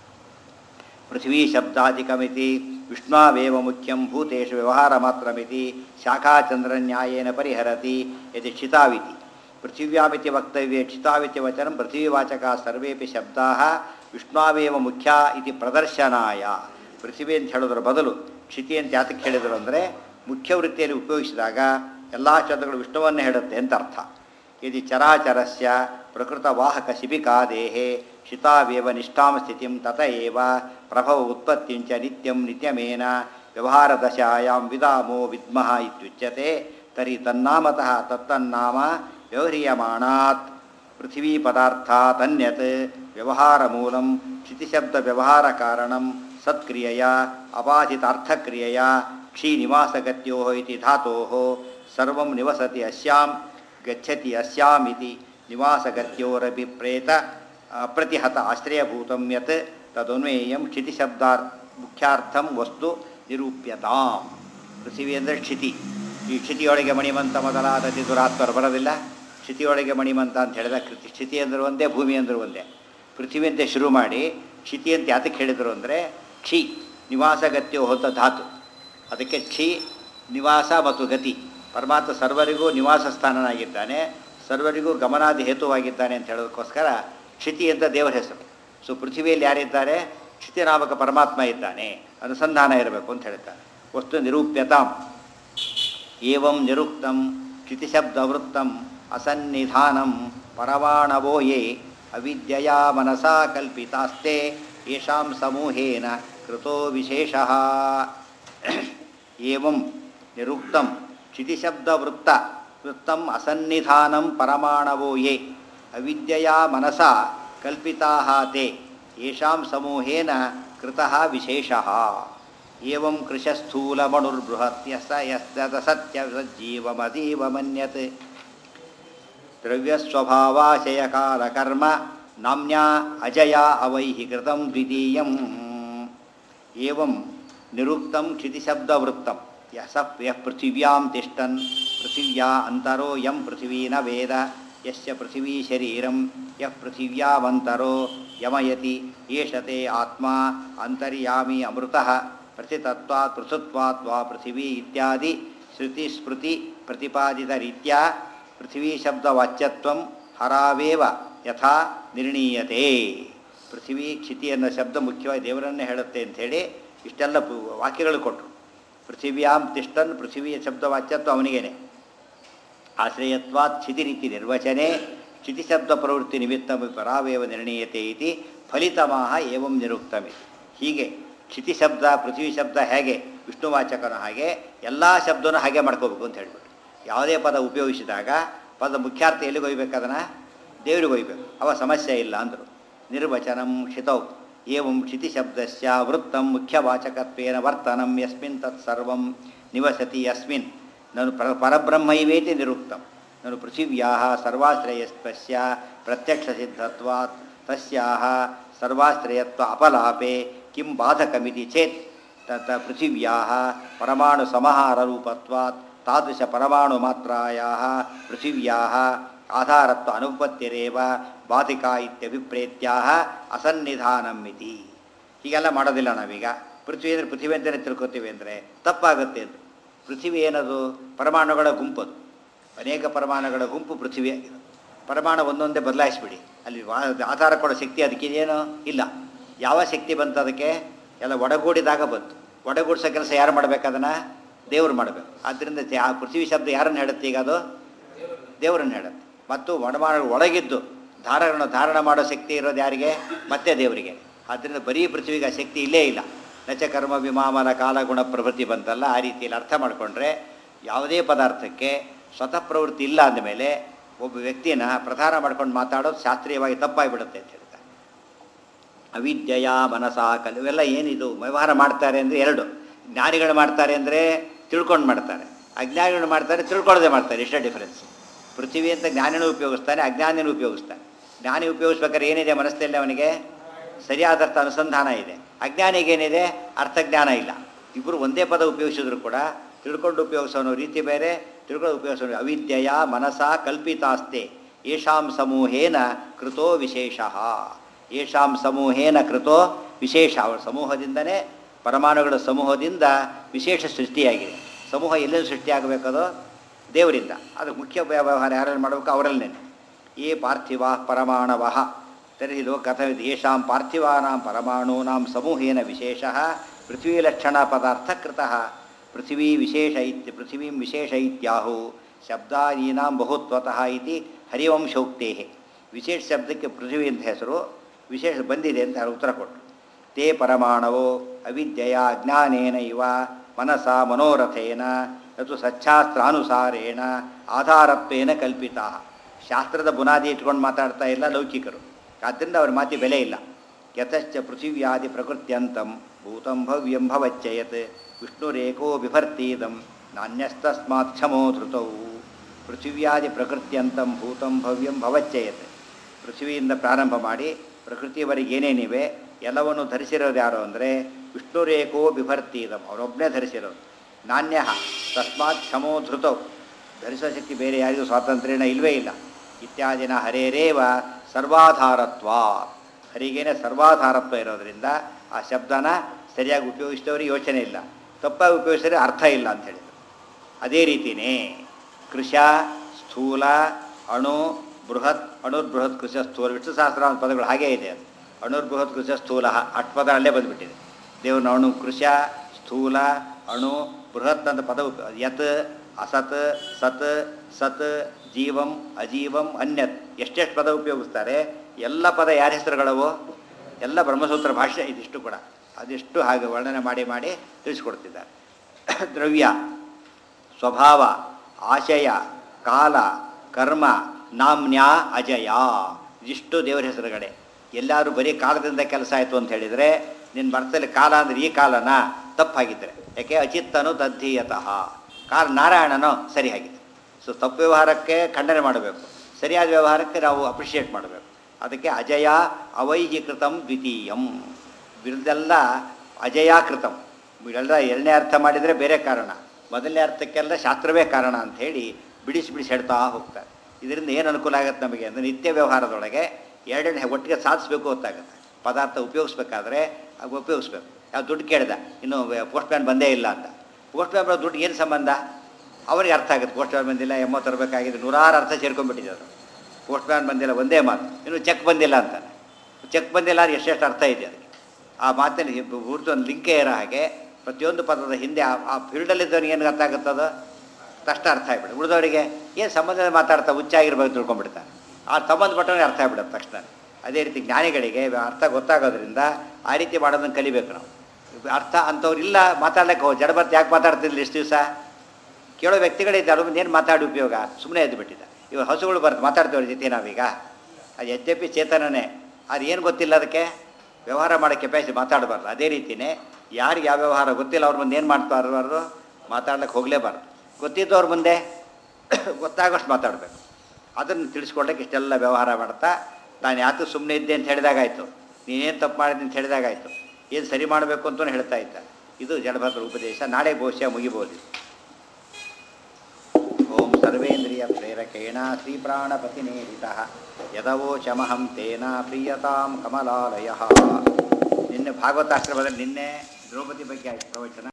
ಪೃಥ್ವೀ ಶಬ್ದಾಧಿಕಮಿತಿ ವಿಷ್ಣಾವೇವ ಮುಖ್ಯಂ ಭೂತೇಷು ವ್ಯವಹಾರ ಮಾತ್ರಮಿತಿ ಶಾಖಾಚಂದ್ರನ್ಯಾಯೇನ ಪರಿಹರತಿ ಯದಿ ಕ್ಷಿತಾವಿತಿ ಪೃಥಿವ್ಯಾಮಿತಿ ವಕ್ತವ್ಯೆ ಕ್ಷಿತಾವಿತಿ ವಚನ ಪೃಥ್ವಿವಾಚಕ ಸರ್ವೇಪಿ ಶಬ್ದಾ ವಿಷ್ಣಾವೇವ ಮುಖ್ಯ ಇತಿ ಪ್ರದರ್ಶನಾಯ ಪೃಥ್ವಿ ಅಂತ ಹೇಳೋದ್ರ ಬದಲು ಕ್ಷಿತಿ ಅಂತ ಯಾತಕ್ಕೆ ಹೇಳಿದರು ಅಂದರೆ ಮುಖ್ಯ ವೃತ್ತಿಯಲ್ಲಿ ಉಪಯೋಗಿಸಿದಾಗ ಎಲ್ಲ ಶಬ್ದಗಳು ವಿಷ್ಣುವನ್ನೇ ಹೇಳುತ್ತೆ ಅಂತ ಅರ್ಥ ಯದಿ ಚರಾಚರಸ್ಯ ಪ್ರಕೃತವಾಹಕ ಶಿಬಿಕಾ ದೇಹೆ ಶಿತಾವೇವ ನಿಷ್ಠಾಂ ಸ್ಥಿತಿಂ ತತ ಏವ ಪ್ರಭವ ಉತ್ಪತ್ತಿಂಚ ನಿತ್ಯಂ ನಿತ್ಯಮೇನ ವ್ಯವಹಾರದಶಾಯಾಂ ವಿದಾಮೋ ವಿದ್ಮಃ ಇತ್ಯುಚ್ಯತೆ ತರ್हि ತನ್ನಾಮತಃ ತತ್ತನ್ನಾಮ ವ್ಯವಹ್ರಿಯಮಾಣಾತ್ ಪೃಥಿವೀ ಪದಾರ್ಥಾತ್ ಅನ್ಯತ್ ವ್ಯವಹಾರಮೂಲಂ ಕ್ಷಿತಿಶಬ್ದವ್ಯವಹಾರಕಾರಣಂ ಸತ್ಕ್ರಿಯೆಯ ಅಬಾಧಿತಾರ್ಥಕ್ರಿಯೆಯ ಕ್ಷೀನಿವಾಸಗತ್ಯೋ ಇತಿ ಧಾತೋಃ ಸರ್ವಂ ನಿವಸತಿ ಅಸ್ಯಾಂ ಗಚ್ಚತಿ ಅಸ್ಯಾಮಿತಿ ನಿವಾಸಗತ್ಯೋರಭಿಪ್ರೇತ ಅಪ್ರತಿಹತ ಆಶ್ರಯಭೂತಂ ಯತ್ ತದನ್ವೇಯಂ ಕ್ಷಿತಿಶಬ್ದಾರ್ ಮುಖ್ಯಾರ್ಥಂ ವಸ್ತು ನಿರೂಪ್ಯತಾಂ ಪೃಥಿವಿ ಅಂದರೆ ಕ್ಷಿತಿ ಈ ಕ್ಷಿತಿಯೊಳಗೆ ಮಣಿಮಂತ ಮೊದಲಾದ ದುರಾತ್ಮರು ಬರೋದಿಲ್ಲ ಕ್ಷಿತಿಯೊಳಗೆ ಮಣಿಮಂತ ಅಂತ ಹೇಳಿದ ಕೃತಿ ಕ್ಷಿತಿ ಅಂದ್ರೆ ಒಂದೇ ಭೂಮಿ ಅಂದ್ರೆ ಒಂದೇ ಪೃಥ್ವಿ ಅಂತ ಶುರು ಮಾಡಿ ಕ್ಷಿತಿ ಅಂತ ಯಾತಕ್ಕೆ ಹೇಳಿದರು ಅಂದರೆ ಕ್ಷಿ ನಿವಾಸಗತ್ಯೋ ಹೊತ್ತ ಧಾತು ಅದಕ್ಕೆ ಕ್ಷಿ ನಿವಾಸ ಮತ್ತು ಗತಿ ಪರಮಾತ್ಮ ಸರ್ವರಿಗೂ ನಿವಾಸ ಸ್ಥಾನನಾಗಿದ್ದಾನೆ ಸರ್ವರಿಗೂ ಗಮನಾದಿ ಹೇತುವಾಗಿದ್ದಾನೆ ಅಂತ ಹೇಳೋದಕ್ಕೋಸ್ಕರ ಕ್ಷಿತಿ ಅಂತ ದೇವರ ಹೆಸರು ಸೊ ಪೃಥ್ವಿಯಲ್ಲಿ ಯಾರಿದ್ದಾರೆ ಕ್ಷಿತಿ ನಾಮಕ ಪರಮಾತ್ಮ ಇದ್ದಾನೆ ಅನುಸಂಧಾನ ಇರಬೇಕು ಅಂತ ಹೇಳ್ತಾರೆ ವಸ್ತು ನಿರೂಪ್ಯತಾಂ ಏವಂ ನಿರುಕ್ತಂ ಕ್ಷಿತಿಶಬ್ದವೃತ್ತಂ ಅಸನ್ನಿಧಾನಂ ಪರಮಾಣವೋ ಯೇ ಅವಿದ್ಯೆಯಾ ಮನಸಾ ಕಲ್ಪಿತಾಸ್ತೆ ಯೇಷಾಂ ಸಮೂಹೇನ ಕೃತೋ ವಿಶೇಷಃ ಏವಂ ನಿರುಕ್ತಂ ಕ್ಷಿತಿಶಬ್ದವೃತ್ತ ವೃತ್ತಂ ಅಸನ್ನಿಧಾನಂ ಪರಮಾಣವೋ ಯೇ ಅವಿದ್ಯೆಯಾ ಮನಸಾ ಕಲ್ಪಿತಾ ತೇ ಯೇಷಾಂ ಸಮೂಹೇನ ಕೃತಃ ವಿಶೇಷಃ ಏವಂ ಕೃಶಸ್ಥೂಲಮಣುರ್ಬೃಹತ್ ಯಸ ಯಸ್ಯದ ಸತ್ಯ ಜೀವಮತೀವ ಮನ್ಯತೆ ದ್ರವ್ಯಸ್ವಭಾವಾಶಯ ಕಾಲಕರ್ಮ ನಾಮ್ಯಾ ಅಜಯ ಅವೈಹಿ ಕೃತಂ ದ್ವಿತೀಯಂ ಏವಂ ನಿರುಕ್ತಂ ಕ್ಷಿತಿಶಬ್ದವೃತ್ತಂ ಯಸ ಯಃ ಪೃಥಿವ್ಯಾಂ ತಿಷ್ಟನ್ ಪೃಥಿವ್ಯಾ ಅಂತರೋ ಯಂ ಪೃಥಿವೀ ನ ವೇದ ಯಸ್ಯ ಪೃಥಿವೀ ಶರೀರಂ ಯಃ ಪೃಥಿವ್ಯಾಮಂತರೋ ಯಮಯತಿ ಏಷತೆ ಆತ್ಮ ಅಂತರ್ಯಾಮಿ ಅಮೃತಃ ಪ್ರತಿತತ್ವಾತ್ ಪೃಥುತ್ವಾತ್ ವಾ ಪೃಥಿವೀ ಇತ್ಯಾದಿ ಶ್ರುತಿ ಸ್ಮೃತಿ ಪ್ರತಿಪಾದಿತರೀತ್ಯಾ ಪೃಥಿವೀ ಶಬ್ದವಾಚ್ಯತ್ವಂ ಹರಾವೇವ ಯಥಾ ನಿರ್ಣೀಯತೆ ಪೃಥಿವೀ ಕ್ಷಿತಿ ಅನ್ನೋ ಶಬ್ದ ಮುಖ್ಯವಾಗಿ ದೇವರನ್ನೇ ಹೇಳುತ್ತೆ ಅಂಥೇಳಿ ಇಷ್ಟೆಲ್ಲ ಪು- ವಾಕ್ಯಗಳು ಕೊಟ್ಟರು ಪೃಥಿವ್ಯಾಂ ತಿಷ್ಟನ್ ಪೃಥಿವಿಯ ಶಬ್ದವಾಚ್ಯತ್ವ ಅವನಿಗೇನೆ ಆಶ್ರಯತ್ವಾತ್ ಕ್ಷಿತಿರಿತಿ ನಿರ್ವಚನೆ ಕ್ಷಿತಿಶಬ್ದ ಪ್ರವೃತ್ತಿ ನಿಮಿತ್ತ ಪರಾವೇವ ನಿರ್ಣೀಯತೆ ಇತಿ ಫಲಿತಮಾಹ ಏವಂ ನಿರುಕ್ತಮಿತಿ ಹೀಗೆ ಕ್ಷಿತಿ ಶಬ್ದ ಪೃಥ್ವಿ ಶಬ್ದ ಹೇಗೆ ವಿಷ್ಣುವಾಚಕನ ಹಾಗೆ ಎಲ್ಲ ಶಬ್ದನೂ ಹಾಗೆ ಮಾಡ್ಕೋಬೇಕು ಅಂತ ಹೇಳ್ಬಿಟ್ಟು ಯಾವುದೇ ಪದ ಉಪಯೋಗಿಸಿದಾಗ ಪದ ಮುಖ್ಯಾರ್ಥ ಎಲ್ಲಿಗೆ ಒಯ್ಬೇಕು ಅದನ್ನು ದೇವರಿಗೆ ಒಯ್ಬೇಕು ಅವ ಸಮಸ್ಯೆ ಇಲ್ಲ ಅಂದರು ನಿರ್ವಚನಂ ಕ್ಷಿತೌ ಏವಂ ಕ್ಷಿತಿ ಶಬ್ದಸ್ಯ ವೃತ್ತಂ ಮುಖ್ಯವಾಚಕತ್ವೇನ ವರ್ತನಂ ಯಸ್ಮಿನ್ ತತ್ಸರ್ವಂ ನಿವಸತಿ ಯಸ್ಮಿನ್ ನಾನು ಪರ ಪರಬ್ರಹ್ಮೈವೇತಿ ನಿರುಕ್ತಂ ನಾನು ಪೃಥಿವ್ಯಾ ಸರ್ವಾಶ್ರಯಸ್ತಸ್ಯ ಪ್ರತ್ಯಕ್ಷಸಿದ್ಧತ್ವಾತ್ ತಸ್ಯಾಹ ಸರ್ವಾಶ್ರಯತ್ವ ಅಪಲಾಪೆ ಕಿಂ ಬಾಧಕಮಿತಿ ಚೇತ್ ತತ್ ಪೃಥಿವ್ಯಾ ಪರಮಾಣು ಸಮಹಾರರೂಪತ್ವಾತ್ ತಾದೃಶ ಪರಮಾಣು ಮಾತ್ರಾಯಾः ಪೃಥಿವ್ಯಾः ಆಧಾರತ್ವ ಅನುಪತ್ತಿರೇವ ಬಾಧಿಕಾ ಇತ್ಯಭಿಪ್ರೇತ್ಯಾಹ ಅಸನ್ನಿಧಾನಂ ಇತಿ ಹೀಗೆಲ್ಲ ಮಾಡೋದಿಲ್ಲ ನಾವೀಗ ಪೃಥ್ವಿ ಅಂದರೆ ಪೃಥ್ವಿ ಅಂತಲೇ ತಿಳ್ಕೊತೀವಿ ಅಂದರೆ ತಪ್ಪಾಗುತ್ತೆ ಅಂತ ಪೃಥ್ವಿ ಏನದು ಪರಮಾಣುಗಳ ಗುಂಪದು ಅನೇಕ ಪರಮಾಣುಗಳ ಗುಂಪು ಪೃಥ್ವಿ ಆಗಿದೆ ಪರಮಾಣು ಒಂದೊಂದೇ ಬದಲಾಯಿಸ್ಬಿಡಿ ಅಲ್ಲಿ ವಾ- ಆಧಾರ ಕೊಡೋ ಶಕ್ತಿ ಅದಕ್ಕಿದೇನೋ ಇಲ್ಲ ಯಾವ ಶಕ್ತಿ ಬಂತು ಅದಕ್ಕೆ ಎಲ್ಲ ಒಡಗೂಡಿದಾಗ ಬಂತು ಒಡಗೂಡಿಸೋ ಕೆಲಸ ಯಾರು ಮಾಡ್ಬೇಕು ಅದನ್ನು ದೇವ್ರು ಮಾಡಬೇಕು ಆದ್ದರಿಂದ ತೆ- ಆ ಪೃಥ್ವಿ ಶಬ್ದ ಯಾರನ್ನು ಹೇಳುತ್ತೆ ಈಗ ಅದು ದೇವರನ್ನು ಹೇಳುತ್ತೆ ಮತ್ತು ಒಡಮಾಡ ಒಳಗಿದ್ದು ಧಾರಗಳನ್ನು ಧಾರಣ ಮಾಡೋ ಶಕ್ತಿ ಇರೋದು ಯಾರಿಗೆ ಮತ್ತೆ ದೇವರಿಗೆ ಆದ್ದರಿಂದ ಬರೀ ಪೃಥ್ವಿಗೆ ಆ ಶಕ್ತಿ ಇಲ್ಲೇ ಇಲ್ಲ ನಚ ಕರ್ಮ ವಿಮಾಮನ ಕಾಲಗುಣ ಪ್ರವೃತ್ತಿ ಬಂತಲ್ಲ ಆ ರೀತಿಯಲ್ಲಿ ಅರ್ಥ ಮಾಡಿಕೊಂಡ್ರೆ ಯಾವುದೇ ಪದಾರ್ಥಕ್ಕೆ ಸ್ವತಃ ಪ್ರವೃತ್ತಿ ಇಲ್ಲ ಅಂದಮೇಲೆ ಒಬ್ಬ ವ್ಯಕ್ತಿನ ಪ್ರಧಾನ ಮಾಡ್ಕೊಂಡು ಮಾತಾಡೋದು ಶಾಸ್ತ್ರೀಯವಾಗಿ ತಪ್ಪಾಗಿಬಿಡುತ್ತೆ ಅಂತ ಹೇಳ್ತಾರೆ ಅವಿದ್ಯೆಯ ಮನಸ ಕಲ್ ಇವೆಲ್ಲ ಏನಿದು ವ್ಯವಹಾರ ಮಾಡ್ತಾರೆ ಅಂದರೆ ಎರಡು ಜ್ಞಾನಿಗಳು ಮಾಡ್ತಾರೆ ಅಂದರೆ ತಿಳ್ಕೊಂಡು ಮಾಡ್ತಾರೆ ಅಜ್ಞಾನಿಗಳು ಮಾಡ್ತಾರೆ ತಿಳ್ಕೊಳ್ಳದೆ ಮಾಡ್ತಾರೆ ಇಷ್ಟೇ ಡಿಫರೆನ್ಸ್ ಪೃಥ್ವಿ ಅಂತ ಜ್ಞಾನಿನೂ ಉಪಯೋಗಿಸ್ತಾನೆ ಅಜ್ಞಾನಿನೂ ಉಪಯೋಗಿಸ್ತಾನೆ ಜ್ಞಾನಿ ಉಪಯೋಗಿಸ್ಬೇಕಾದ್ರೆ ಏನಿದೆ ಮನಸ್ಸಲ್ಲಿ ಅವನಿಗೆ ಸರಿಯಾದ ಅರ್ಥ ಅನುಸಂಧಾನ ಇದೆ ಅಜ್ಞಾನಿಗೇನಿದೆ ಅರ್ಥಜ್ಞಾನ ಇಲ್ಲ ಇಬ್ಬರು ಒಂದೇ ಪದ ಉಪಯೋಗಿಸಿದ್ರು ಕೂಡ ತಿಳ್ಕೊಂಡು ಉಪಯೋಗಿಸೋನು ರೀತಿ ಬೇರೆ ತಿಳ್ಕೊಂಡು ಉಪಯೋಗಿಸೋನು ಅವಿದ್ಯೆಯ ಮನಸ ಕಲ್ಪಿತಾಸ್ತೆ ಯೇಷಾಂ ಸಮೂಹೇನ ಕೃತೋ ವಿಶೇಷ ಯೇಷಾಂ ಸಮೂಹೇನ ಕೃತೋ ವಿಶೇಷ ಅವರ ಸಮೂಹದಿಂದನೇ ಪರಮಾಣುಗಳ ಸಮೂಹದಿಂದ ವಿಶೇಷ ಸೃಷ್ಟಿಯಾಗಿದೆ ಸಮೂಹ ಎಲ್ಲಿಂದ ಸೃಷ್ಟಿಯಾಗಬೇಕದು ದೇವರಿಂದ ಅದು ಮುಖ್ಯ ವ್ಯವಹಾರ ಯಾರಲ್ಲಿ ಮಾಡಬೇಕು ಅವರಲ್ಲೇ ಯೇ ಪಾರ್ಥಿವ ಪರಮಾಣವ ತರ್ಹಿ ಲೋಕಥವಿದ್ ಯೇಷಾಂ ಪಾರ್ಥಿವಾನಾಂ ಪರಮಾಣೂನಾಂ ಸಮೂಹೇನ ವಿಶೇಷ ಪೃಥ್ವೀಲಕ್ಷಣ ಪದಾರ್ಥ ಕೃತಃ ಪೃಥಿವೀ ವಿಶೇಷ ಇತ್ಯ ಪೃಥಿವೀಂ ವಿಶೇಷ ಇತ್ಯಾಹು ಶಬ್ದಾದೀನಾಂ ಬಹುತ್ವತಃ ಇತಿ ಹರಿವಂಶೋಕ್ತೇ ವಿಶೇಷ ಶಬ್ದಕ್ಕೆ ಪೃಥ್ವಿ ಅಂತ ಹೆಸರು ವಿಶೇಷ ಬಂದಿದೆ ಅಂತ ಉತ್ತರ ಕೊಟ್ಟರು ತೇ ಪರಮಾಣವೋ ಅವಿದ್ಯೆಯ ಜ್ಞಾನೇನ ಇವ ಮನಸ ಮನೋರಥೇನ ಅದು ಸಚ್ಛಾಸ್ತ್ರಾನುಸಾರೇಣ ಆಧಾರತ್ವೇನ ಕಲ್ಪಿತಾ ಶಾಸ್ತ್ರದ ಬುನಾದಿ ಇಟ್ಕೊಂಡು ಮಾತಾಡ್ತಾ ಇಲ್ಲ ಲೌಕಿಕರು ಆದ್ದರಿಂದ ಅವ್ರ ಮಾತಿ ಬೆಲೆ ಇಲ್ಲ ಯತಶ್ಚ ಪೃಥಿವ್ಯಾದಿ ಪ್ರಕೃತ್ಯಂತಂ ಭೂತಂ ಭವ್ಯಂ ಭವಚ್ಚಯತ್ ವಿಷ್ಣುರೇಕೋ ಬಿಭರ್ತೀದಂ ನಾಣ್ಯಸ್ತಸ್ಮಾತ್ ಕ್ಷಮೋ ಧೃತೌ ಪೃಥಿವ್ಯಾದಿ ಪ್ರಕೃತ್ಯಂತಂ ಭೂತಂ ಭವ್ಯಂ ಭವಚ್ಚಯತ್ ಪೃಥ್ವಿಯಿಂದ ಪ್ರಾರಂಭ ಮಾಡಿ ಪ್ರಕೃತಿಯವರೆಗೆ ಏನೇನಿವೆ ಎಲ್ಲವನ್ನು ಧರಿಸಿರೋದು ಯಾರು ಅಂದರೆ ವಿಷ್ಣುರೇಕೋ ಬಿಭರ್ತೀದಂ ಅವರೊಬ್ಬನೇ ಧರಿಸಿರೋದು ನಾಣ್ಯ ತಸ್ಮಾತ್ ಕ್ಷಮೋ ಧೃತೌ ಧರಿಸೋ ಶಕ್ತಿ ಬೇರೆ ಯಾರಿಗೂ ಸ್ವಾತಂತ್ರ್ಯನ ಇಲ್ವೇ ಇಲ್ಲ ಇತ್ಯಾದಿನ ಹರೇರೇವ ಸರ್ವಾಧಾರತ್ವ ಹರಿಗೇನೆ ಸರ್ವಾಧಾರತ್ವ ಇರೋದರಿಂದ ಆ ಶಬ್ದನ ಸರಿಯಾಗಿ ಉಪಯೋಗಿಸಿದವ್ರಿಗೆ ಯೋಚನೆ ಇಲ್ಲ ತಪ್ಪಾಗಿ ಉಪಯೋಗಿಸಿದ್ರೆ ಅರ್ಥ ಇಲ್ಲ ಅಂತ ಹೇಳಿದ್ರು ಅದೇ ರೀತಿಯೇ ಕೃಶ ಸ್ಥೂಲ ಅಣು ಬೃಹತ್ ಅಣುರ್ಬೃಹತ್ ಕೃಶ ಸ್ಥೂಲ ವಿಷ್ಣು ಸಹಸ್ರ ಪದಗಳು ಹಾಗೇ ಇದೆ ಅದು ಅಣುರ್ಬೃಹತ್ ಕೃಶ ಸ್ಥೂಲ ಅಟ್ ಪದ ಅಲ್ಲೇ ಬಂದುಬಿಟ್ಟಿದೆ ದೇವ್ರನ ಅಣು ಕೃಶ ಸ್ಥೂಲ ಅಣು ಬೃಹತ್ ಅಂತ ಪದ ಉಪ ಯತ್ ಅಸತ್ ಸತ್ ಸತ್ ಜೀವಂ ಅಜೀವಂ ಅನ್ಯತ್ ಎಷ್ಟೆಷ್ಟು ಪದ ಉಪಯೋಗಿಸ್ತಾರೆ ಎಲ್ಲ ಪದ ಯಾರ ಹೆಸರುಗಳವು ಎಲ್ಲ ಬ್ರಹ್ಮಸೂತ್ರ ಭಾಷೆ ಇದಿಷ್ಟು ಕೂಡ ಅದಿಷ್ಟು ಹಾಗೆ ವರ್ಣನೆ ಮಾಡಿ ಮಾಡಿ ತಿಳಿಸ್ಕೊಡ್ತಿದ್ದಾರೆ ದ್ರವ್ಯ ಸ್ವಭಾವ ಆಶಯ ಕಾಲ ಕರ್ಮ ನಾಮ್ನ್ಯಾ ಅಜಯ ಇದಿಷ್ಟು ದೇವರ ಹೆಸರುಗಳೇ ಎಲ್ಲರೂ ಬರೀ ಕಾಲದಿಂದ ಕೆಲಸ ಆಯಿತು ಅಂತ ಹೇಳಿದರೆ ನಿನ್ನ ಬರ್ತಲ್ಲಿ ಕಾಲ ಅಂದರೆ ಈ ಕಾಲನ ತಪ್ಪಾಗಿದ್ದರೆ ಯಾಕೆ ಅಚಿತ್ತನು ತದ್ಧೀಯತಃ ಕಾಲ ನಾರಾಯಣನೋ ಸರಿ ಆಗಿದೆ ಸೊ ತಪ್ಪು ವ್ಯವಹಾರಕ್ಕೆ ಖಂಡನೆ ಮಾಡಬೇಕು ಸರಿಯಾದ ವ್ಯವಹಾರಕ್ಕೆ ನಾವು ಅಪ್ರಿಷಿಯೇಟ್ ಮಾಡಬೇಕು ಅದಕ್ಕೆ ಅಜಯ ಅವೈಹಿಕೃತಂ ದ್ವಿತೀಯಂ ಬಿರುದೆಲ್ಲ ಅಜಯಾಕೃತಂ ಇವೆಲ್ಲ ಎರಡನೇ ಅರ್ಥ ಮಾಡಿದರೆ ಬೇರೆ ಕಾರಣ ಮೊದಲನೇ ಅರ್ಥಕ್ಕೆಲ್ಲ ಶಾಸ್ತ್ರವೇ ಕಾರಣ ಅಂತ ಹೇಳಿ ಬಿಡಿಸಿ ಬಿಡಿಸಿ ಹೇಳ್ತಾ ಹೋಗ್ತಾರೆ ಇದರಿಂದ ಏನು ಅನುಕೂಲ ಆಗುತ್ತೆ ನಮಗೆ ಅಂದರೆ ನಿತ್ಯ ವ್ಯವಹಾರದೊಳಗೆ ಎರಡೆರಡು ಒಟ್ಟಿಗೆ ಸಾಧಿಸಬೇಕು ಗೊತ್ತಾಗುತ್ತೆ ಪದಾರ್ಥ ಉಪಯೋಗಿಸ್ಬೇಕಾದ್ರೆ ಅದು ಉಪಯೋಗಿಸ್ಬೇಕು ಯಾವ ದುಡ್ಡು ಕೇಳ್ದ ಇನ್ನು ಪೋಸ್ಟ್ ಮ್ಯಾನ್ ಬಂದೇ ಇಲ್ಲ ಅಂತ ಪೋಸ್ಟ್ ಮ್ಯಾನ್ ಬರೋ ದುಡ್ಡು ಏನು ಸಂಬಂಧ ಅವರಿಗೆ ಅರ್ಥ ಆಗುತ್ತೆ ಪೋಸ್ಟ್ ಮ್ಯಾನ್ ಬಂದಿಲ್ಲ ಎಮ್ಮೋ ತರಬೇಕಾಗಿದೆ ನೂರಾರು ಅರ್ಥ ಸೇರ್ಕೊಂಡ್ಬಿಟ್ಟಿದ್ದಾರೆ ಪೋಸ್ಟ್ ಮ್ಯಾನ್ ಬಂದಿಲ್ಲ ಒಂದೇ ಮಾತು ಇನ್ನು ಚೆಕ್ ಬಂದಿಲ್ಲ ಅಂತಾನೆ ಚೆಕ್ ಬಂದಿಲ್ಲ ಅಂದ್ರೆ ಎಷ್ಟೆಷ್ಟು ಅರ್ಥ ಇದೆ ಅದಕ್ಕೆ ಆ ಮಾತಿನ ಹುಡ್ತು ಒಂದು ಲಿಂಕೇ ಇರೋ ಹಾಗೆ ಪ್ರತಿಯೊಂದು ಪದದ ಹಿಂದೆ ಆ- ಆ ಫೀಲ್ಡಲ್ಲಿದ್ದವನಿಗೆ ಏನು ಅರ್ಥ ಆಗುತ್ತದು ತಕ್ಷಣ ಅರ್ಥ ಆಗ್ಬಿಡುತ್ತೆ ಉಳಿದವರಿಗೆ ಏನು ಸಂಬಂಧ ಮಾತಾಡ್ತಾ ಹುಚ್ಚಾಗಿರ್ಬೇಕು ತಿಳ್ಕೊಂಡ್ಬಿಡ್ತಾನೆ ಆ ಸಂಬಂಧಪಟ್ಟವನಿಗೆ ಅರ್ಥ ಆಗ್ಬಿಡುತ್ತೆ ತಕ್ಷಣ ಅದೇ ರೀತಿ ಜ್ಞಾನಿಗಳಿಗೆ ಅರ್ಥ ಗೊತ್ತಾಗೋದ್ರಿಂದ ಆ ರೀತಿ ಮಾಡೋದನ್ನು ಕಲಿಬೇಕು ನಾವು ಅರ್ಥ ಅಂಥವ್ರು ಇಲ್ಲ ಮಾತಾಡ್ಲಿಕ್ಕೆ ಹೋಗಿ ಜಡಬರ್ತ್ ಯಾಕೆ ಮಾತಾಡ್ತಿದ್ಲಿ ಇಷ್ಟು ದಿವಸ ಕೇಳೋ ವ್ಯಕ್ತಿಗಳಿದ್ದಾರೆ ಅವ್ರ ಮುಂದೆ ಏನು ಮಾತಾಡಿ ಉಪಯೋಗ ಸುಮ್ಮನೆ ಎದ್ದು ಬಿಟ್ಟಿದ್ದ ಇವಾಗ ಹಸುಗಳು ಬರ್ತು ಮಾತಾಡ್ತೇವ್ರ ಜೊತೆ ನಾವೀಗ ಅದು ಯದ್ಯಪಿ ಚೇತನನೇ ಅದು ಏನು ಗೊತ್ತಿಲ್ಲ ಅದಕ್ಕೆ ವ್ಯವಹಾರ ಮಾಡೋ ಕೆಪಾಸಿಟಿ ಮಾತಾಡಬಾರ್ದು ಅದೇ ರೀತಿಯೇ ಯಾರಿಗೆ ಯಾವ ವ್ಯವಹಾರ ಗೊತ್ತಿಲ್ಲ ಅವ್ರ ಮುಂದೆ ಏನು ಮಾಡ್ತಾ ಇರಬಾರ್ದು ಮಾತಾಡ್ಲಿಕ್ಕೆ ಹೋಗಲೇಬಾರ್ದು ಗೊತ್ತಿದ್ದವ್ರ ಮುಂದೆ ಗೊತ್ತಾಗೋಷ್ಟು ಮಾತಾಡಬೇಕು ಅದನ್ನು ತಿಳಿಸ್ಕೊಡ್ಲಿಕ್ಕೆ ಇಷ್ಟೆಲ್ಲ ವ್ಯವಹಾರ ಮಾಡ್ತಾ ನಾನು ಯಾತು ಸುಮ್ಮನೆ ಇದ್ದೆ ಅಂತ ಹೇಳಿದಾಗಾಯ್ತು ನೀನೇನು ತಪ್ಪು ಮಾಡಿದೆ ಅಂತ ಹೇಳಿದಾಗಾಯ್ತು ಏನು ಸರಿ ಮಾಡಬೇಕು ಅಂತಲೂ ಹೇಳ್ತಾ ಇದ್ದ ಇದು ಜಡಭದ್ರ ಉಪದೇಶ ನಾಳೆ ಬಹುಶಃ ಮುಗಿಬೋದು ಓಂ ಸರ್ವೇಂದ್ರಿಯ ಪ್ರೇರಕೇಣ ಶ್ರೀಪ್ರಾಣಪತಿನೇರಿತ ಯದವೋಚಮಹಂ ತೇನ ಪ್ರಿಯತಾಂ ಕಮಲಾಲಯ ನಿನ್ನೆ ಭಾಗವತಾಶ್ರಮದಲ್ಲಿ ನಿನ್ನೆ ದ್ರೌಪದಿ ಬಗ್ಗೆ ಆಯ್ತು ಪ್ರವಚನ